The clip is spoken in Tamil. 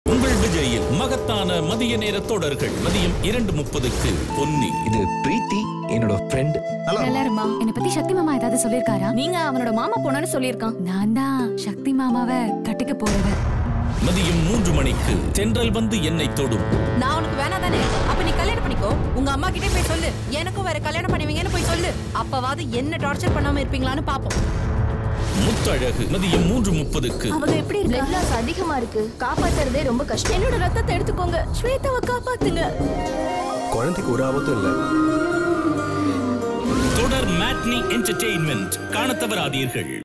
உங்கள் விஜயில் மகத்தான மதிய நேர தொடர்கள் மதியம் இரண்டு முப்பதுக்கு பொன்னி இது பிரீத்தி என்னோட ஃப்ரெண்ட் நல்லா இருமா என்னை பத்தி சக்தி மாமா ஏதாவது சொல்லிருக்காரா நீங்க அவனோட மாமா பொண்ணு சொல்லியிருக்கான் நான் தான் சக்தி மாமாவை கட்டிக்க போறவ மதியம் மூன்று மணிக்கு தென்றல் வந்து என்னை தொடும் நான் உனக்கு வேணா தானே அப்ப நீ கல்யாணம் பண்ணிக்கோ உங்க அம்மா கிட்டே போய் சொல்லு எனக்கும் வேற கல்யாணம் பண்ணுவீங்கன்னு போய் சொல்லு அப்பவாது என்ன டார்ச்சர் பண்ணாம இருப்பீங்களான்னு பாப்போம் முத்தழகு மதியம் மூன்று முப்பதுக்கு அவங்க எப்படி பிளட் லாஸ் அதிகமா இருக்கு காப்பாத்துறதே ரொம்ப கஷ்டம் என்னோட ரத்தத்தை எடுத்துக்கோங்க ஸ்வேதாவை காப்பாத்துங்க குழந்தைக்கு ஒரு ஆபத்தும் இல்லை தொடர் மேட்னி என்டர்டெயின்மெண்ட் காணத் தவறாதீர்கள்